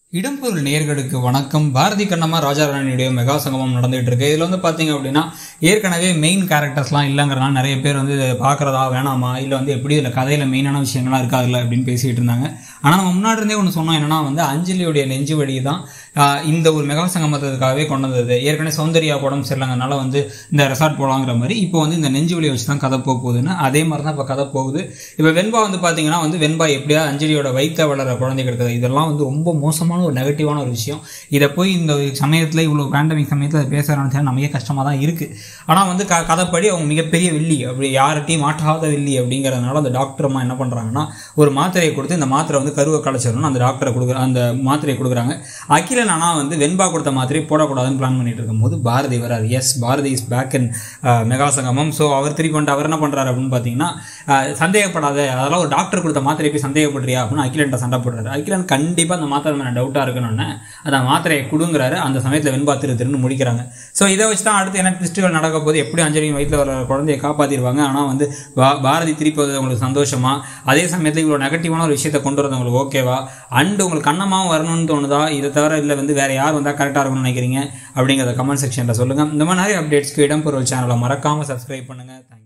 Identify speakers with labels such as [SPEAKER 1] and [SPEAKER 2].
[SPEAKER 1] இடம்பொருள் நேயர்களுக்கு வணக்கம் பாரதி கண்ணம்மா ராஜாராணியுடைய மெகா சங்கமம் நடந்துகிட்டு இருக்கு இதில் வந்து பார்த்தீங்க அப்படின்னா ஏற்கனவே மெயின் கேரக்டர்ஸ்லாம் இல்லைங்கிறனால நிறைய பேர் வந்து இதை பார்க்குறதா வேணாமா இல்லை வந்து எப்படி இதில் கதையில் மெயினான விஷயங்கள்லாம் இருக்காதுல்ல அப்படின்னு பேசிகிட்டு இருந்தாங்க ஆனால் நம்ம முன்னாடி இருந்தே ஒன்று சொன்னோம் என்னன்னா வந்து அஞ்சலியுடைய நெஞ்சு வழி தான் ஆஹ், இந்த ஒரு மெகா சங்கமத்துக்காகவே கொண்டு வந்தது ஏற்கனவே சௌந்தர்யா படம் சரியில்லைங்கனால வந்து இந்த ரெசார்ட் போகலாங்கிற மாதிரி இப்போ வந்து இந்த நெஞ்சு வழியை வச்சு தான் கதை போக போகுதுன்னு அதே மாதிரி தான் இப்போ கதை போகுது இப்போ வெண்பா வந்து பார்த்தீங்கன்னா வந்து வெண்பா எப்படியா அஞ்சலியோட வைத்த வளர குழந்தை கிடைத்தது இதெல்லாம் வந்து ரொம்ப மோசமான ஒரு நெகட்டிவான ஒரு விஷயம் இதை போய் இந்த சமயத்தில் இவ்வளோ பேண்டமிக் சமயத்தில் அதை பேச ஆரம்பிச்சா நமக்கே கஷ்டமாக தான் இருக்குது ஆனால் வந்து க கதைப்படி அவங்க மிகப்பெரிய வில்லி அப்படி யார்கிட்டையும் மாட்டாத வில்லி அப்படிங்கிறதுனால அந்த டாக்டர் அம்மா என்ன பண்ணுறாங்கன்னா ஒரு மாத்திரையை கொடுத்து இந்த மாத்திரை வந்து கருவை கலைச்சிடணும் அந்த டாக்டரை கொடுக்குற அந்த மாத்திரையை கொடுக்குறாங்க அகிலன் ஆனால் வந்து வெண்பா கொடுத்த மாத்திரையை போடக்கூடாதுன்னு பிளான் பண்ணிட்டு இருக்கும்போது பாரதி வராரு yes Bharathi is back in mega Sangamam so அவர் திருப்பி வந்து அவர் என்ன பண்ணுறாரு அப்படின்னு பார்த்தீங்கன்னா அஹ், சந்தேகப்படாத அதெல்லாம் ஒரு டாக்டர் கொடுத்த மாத்திரையை போய் சந்தேகப்படுறியா அப்படின்னு அகிலன்ட்ட சண்டை போடுறாரு அகிலன் கண்டிப்பாக அந்த மாத்திரை மேலே டவுட்டாக இருக்கணும்னு அந்த மாத்திரையை கொடுங்குறாரு அந்த சமயத்தில் வெண்பா திரு திருன்னு முடிக்கிறாங்க ஸோ இதை வச்சு தான் அடுத்து என்ன ட்விஸ்ட்டுகள் நடக்க போது எப்படி அஞ்சலி வயிற்றில் வர குழந்தையை காப்பாற்றிடுவாங்க ஆனால் வந்து பா பாரதி திருப்பி வந்தது உங்களுக்கு சந்தோஷமா அதே சமயத்தில் இவ்வளோ நெகட்டிவான ஒரு விஷயத்தை கொண்டு வரது உங்களுக்கு ஓகேவா அண்டு உங்களுக்கு கண்ணமாவும் வரணும்னு தோணுதா இதை தவிர இல்லை வந்து வேறு யார் வந்தால் கரெக்டாக இருக்கும்னு நினைக்கிறீங்க அப்படிங்கிறத கமெண்ட் செக்ஷனில் சொல்லுங்கள் இந்த மாதிரி நிறைய அப்டேட்ஸ்க்கு இடம்பெறும் சேனலை மறக்காமல் சப்ஸ்கிரைப் பண்ணுங்கள்